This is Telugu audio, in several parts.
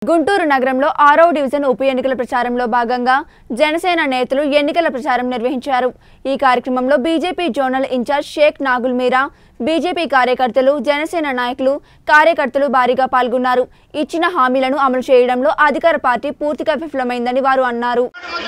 గుంటూరు నగరంలో ఆరవ డివిజన్ ఉప ఎన్నికల ప్రచారంలో భాగంగా జనసేన నేతలు ఎన్నికల ప్రచారం నిర్వహించారు ఈ కార్యక్రమంలో BJP zonal incharge Sheikh Nagul Meera BJP కార్యకర్తలు జనసేన నాయకులు కార్యకర్తలు భారీగా పాల్గొన్నారు ఇచ్చిన హామీలను అమలు చేయడంలో అధికార పార్టీ పూర్తిగా విఫలమైందని వారు అన్నారు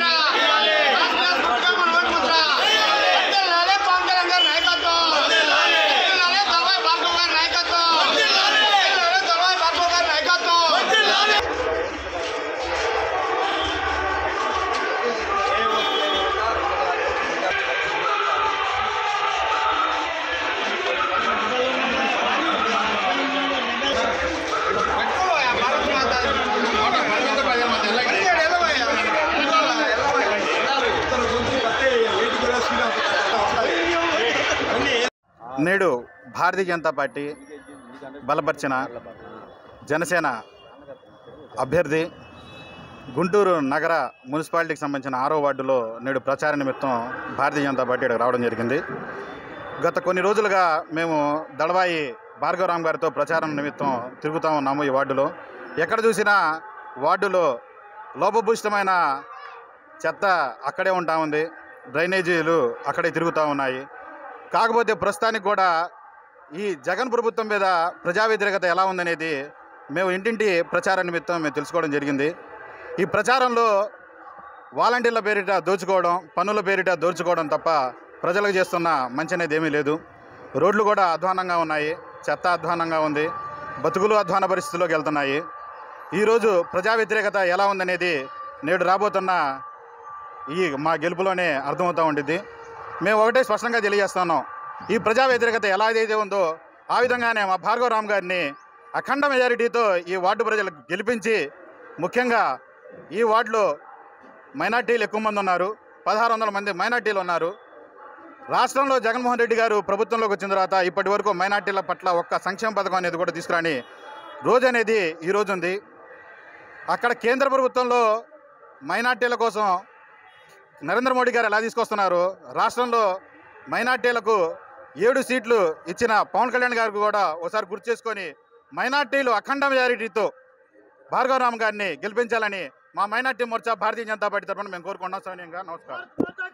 నేడు భారతీయ జనతా పార్టీ బలపరిచిన జనసేన అభ్యర్థి గుంటూరు నగర మున్సిపాలిటీకి సంబంధించిన ఆరో వార్డులో నేడు ప్రచార నిమిత్తం భారతీయ జనతా పార్టీ ఇక్కడికి రావడం జరిగింది గత కొన్ని రోజులుగా మేము దళవాయి భార్గవరామ్ గారితో ప్రచారం నిమిత్తం తిరుగుతూ ఉన్నాము ఈ వార్డులో ఎక్కడ చూసినా వార్డులో లోపభూయిష్టమైన చెత్త అక్కడే ఉంటా ఉంది డ్రైనేజీలు అక్కడే తిరుగుతూ ఉన్నాయి కాకపోతే ప్రస్తుతానికి కూడా ఈ జగన్ ప్రభుత్వం మీద ప్రజా వ్యతిరేకత ఎలా ఉందనేది మేము ఇంటింటి ప్రచార నిమిత్తం మేము తెలుసుకోవడం జరిగింది ఈ ప్రచారంలో వాలంటీర్ల పేరిట దోచుకోవడం పన్నుల పేరిట దోచుకోవడం తప్ప ప్రజలకు చేస్తున్న మంచి అనేది ఏమీ లేదు రోడ్లు కూడా అధ్వానంగా ఉన్నాయి చెత్త అధ్వానంగా ఉంది బతుకులు అధ్వాన పరిస్థితుల్లోకి వెళ్తున్నాయి ఈరోజు ప్రజా వ్యతిరేకత ఎలా ఉందనేది నేడు రాబోతున్న ఈ మా గెలుపులోనే అర్థమవుతూ ఉండిద్ది మేము ఒకటే స్పష్టంగా తెలియజేస్తున్నాం ఈ ప్రజా వ్యతిరేకత ఎలా అయితే ఉందో ఆ విధంగానే మా భార్గవరామ్ గారిని అఖండ మెజారిటీతో ఈ వార్డు ప్రజలకు గెలిపించి ముఖ్యంగా ఈ వార్డులో మైనార్టీలు ఎక్కువ మంది ఉన్నారు పదహారు వందల మంది మైనార్టీలు ఉన్నారు రాష్ట్రంలో జగన్మోహన్ రెడ్డి గారు ప్రభుత్వంలోకి వచ్చిన తర్వాత ఇప్పటి వరకు మైనార్టీల పట్ల ఒక్క సంక్షేమ పథకం అనేది కూడా తీసుకురాని రోజు అనేది ఈ రోజు ఉంది అక్కడ కేంద్ర ప్రభుత్వంలో మైనార్టీల కోసం నరేంద్ర మోడీ గారు ఎలా తీసుకొస్తున్నారు రాష్ట్రంలో మైనార్టీలకు ఏడు సీట్లు ఇచ్చిన పవన్ కళ్యాణ్ గారికి కూడా ఒకసారి గుర్తు చేసుకొని మైనార్టీలు అఖండ మెజారిటీతో భార్గవరామ్ గారిని గెలిపించాలని మా మైనార్టీ మోర్చా భారతీయ జనతా పార్టీ తరఫున మేము కోరుకుంటున్నాం సౌన్యంగా నమస్కారం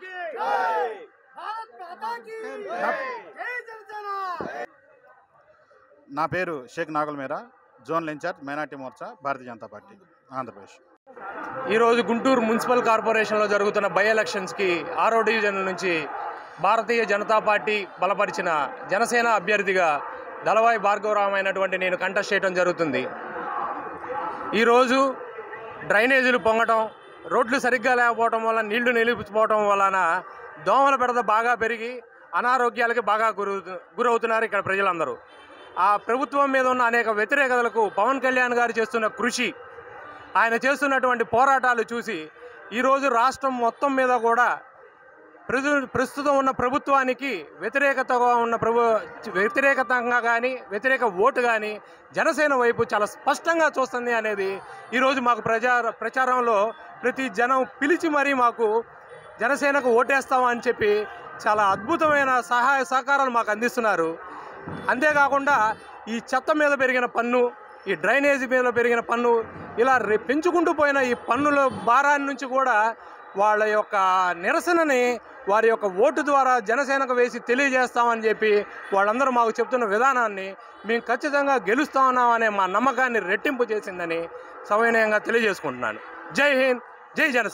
నా పేరు Sheikh Nagul Meera zonal incharge minority Morcha Bharatiya Janata party Andhra Pradesh ఈరోజు గుంటూరు మున్సిపల్ కార్పొరేషన్లో జరుగుతున్న బై ఎలక్షన్స్కి ఆరో డివిజన్ నుంచి భారతీయ జనతా పార్టీ బలపరిచిన జనసేన అభ్యర్థిగా దళవాయి భార్గవరామ్ అయినటువంటి నేను కంటెస్ట్ చేయడం జరుగుతుంది ఈరోజు డ్రైనేజీలు పొంగటం రోడ్లు సరిగ్గా లేకపోవడం వల్ల నీళ్లు నిలిపిపోవడం వలన దోమల బెడద బాగా పెరిగి అనారోగ్యాలకి బాగా గురవు గురవుతున్నారు ఇక్కడ ప్రజలందరూ ఆ ప్రభుత్వం మీద ఉన్న అనేక వ్యతిరేకతలకు పవన్ కళ్యాణ్ గారు చేస్తున్న కృషి ఆయన చేస్తున్నటువంటి పోరాటాలు చూసి ఈరోజు రాష్ట్రం మొత్తం మీద కూడా ప్రజు ప్రస్తుతం ఉన్న ప్రభుత్వానికి వ్యతిరేకతగా ఉన్న ప్రభు వ్యతిరేకతంగా కానీ వ్యతిరేక ఓటు కానీ జనసేన వైపు చాలా స్పష్టంగా చూస్తుంది అనేది ఈరోజు మాకు ప్రజా ప్రచారంలో ప్రతి జనం పిలిచి మరీ మాకు జనసేనకు ఓటేస్తామని చెప్పి చాలా అద్భుతమైన సహాయ సహకారాలు మాకు అందిస్తున్నారు అంతేకాకుండా ఈ చెత్త మీద పెరిగిన పన్ను ఈ డ్రైనేజీ మీద పెరిగిన పన్ను ఇలా రే- పెంచుకుంటూ పోయిన ఈ పన్నుల భారాన్ని నుంచి కూడా వాళ్ళ యొక్క నిరసనని వారి యొక్క ఓటు ద్వారా జనసేనకు వేసి తెలియజేస్తామని చెప్పి వాళ్ళందరూ మాకు చెప్తున్న విధానాన్ని మేము ఖచ్చితంగా గెలుస్తామన్నామనే మా నమ్మకాన్ని రెట్టింపు చేసిందని సవినయంగా తెలియజేసుకుంటున్నాను జై హింద్ జై జనసేన